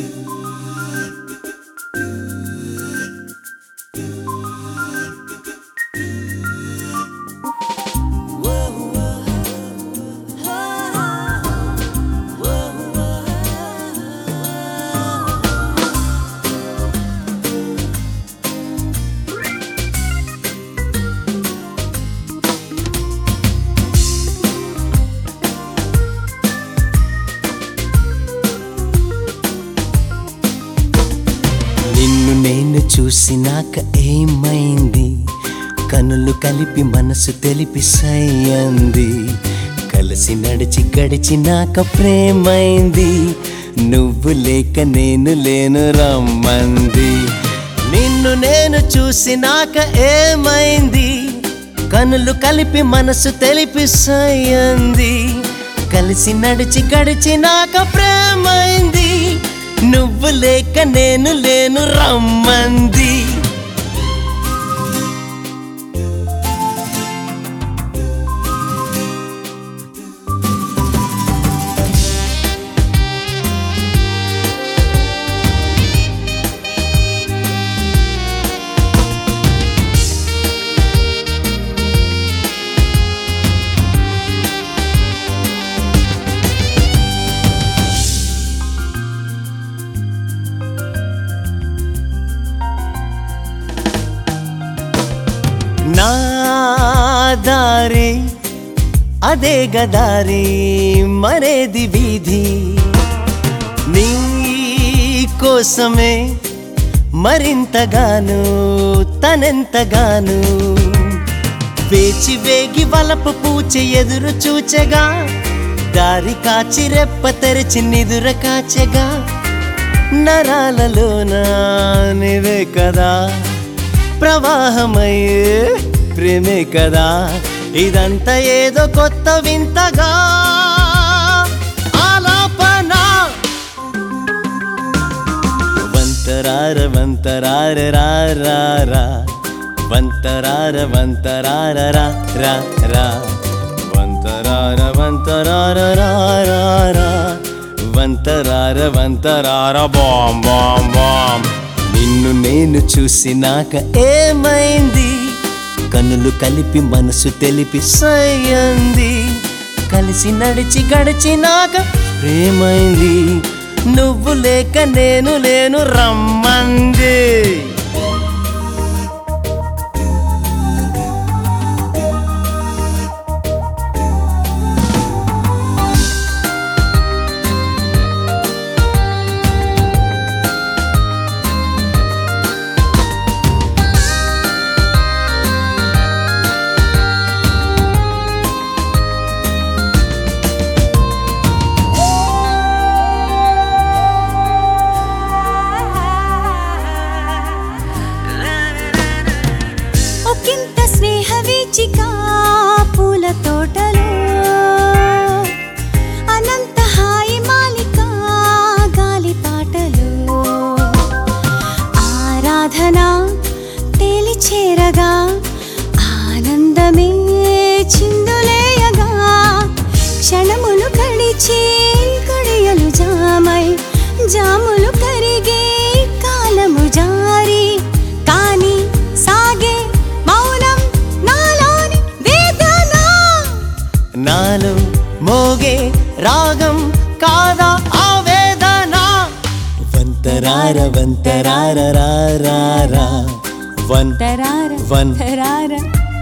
నిన్ను నేను చూసినాక ఏమైంది కనులు కలిపి మనసు తెలిపి సయ్యంది కలిసి నడిచి గడిచినాక ప్రేమైంది నువ్వు లేక నేను లేను రమ్మంది నిన్ను నేను చూసినాక ఏమైంది కనులు కలిపి మనసు తెలిపి సయ్యంది కలిసి నడిచి గడిచినాక ప్రేమైంది నువ్వు లేక నేను లేను రమ్మంది నా దారి అదే గదారి మరేది వీధి నీ కోసమే మరింతగాను తనెంతగాను వేచి వేగి వలపు పూచె ఎదురు చూచెగా దారి కాచి రెప్ప తెరిచి నిదుర కాచెగా నరాలలోన నీవే కదా ప్రవాహమయ్యే ప్రేమే కదా ఇదంతా ఏదో కొత్త వింతగా ఆలాపన వంతరార వంతరార రా రా రా వంతరార వంతరార రా రా రా వంతరార వంతరార రా రా రా వంతరార వంతరార బాం బాం బాం నిన్ను నేను చూసినాక ఏమైంది కనులు కలిపి మనసు తెలిపి సయ్యంది కలిసి నడిచి గడిచినాక ప్రేమైంది నువ్వు లేక నేను లేను రమ్మంది ఒకంత స్నేహ వీచిక పూల తోటలో అనంత హాయి మాలిక గాలి పాటలో ఆరాధన తేలి చేరగా ఆనందమే చిందులేయగా క్షణములు గడిచి గడియలు జామై జాములు కరిగే కాలము జారి కాని సాగే మౌనం నాలోని వేదన నాలో మోగే రాగం కాదా ఆవేదన వంతరార వంతరార రా రా రా వన్ తరార వన్ తరార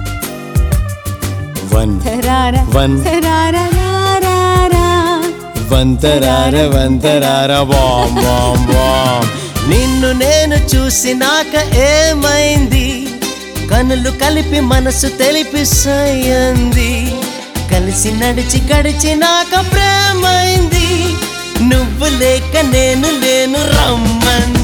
వన్ తరార వన్ తరార రారారా. వంతరార వంతరార బాం బాం బాం నిన్ను నేను చూసినాక ఏమైంది కనులు కలిపి మనసు తెలిపి సయ్యంది కలిసి నడిచి గడిచినాక ప్రేమైంది నువ్వు లేక నేను లేను రమ్మంది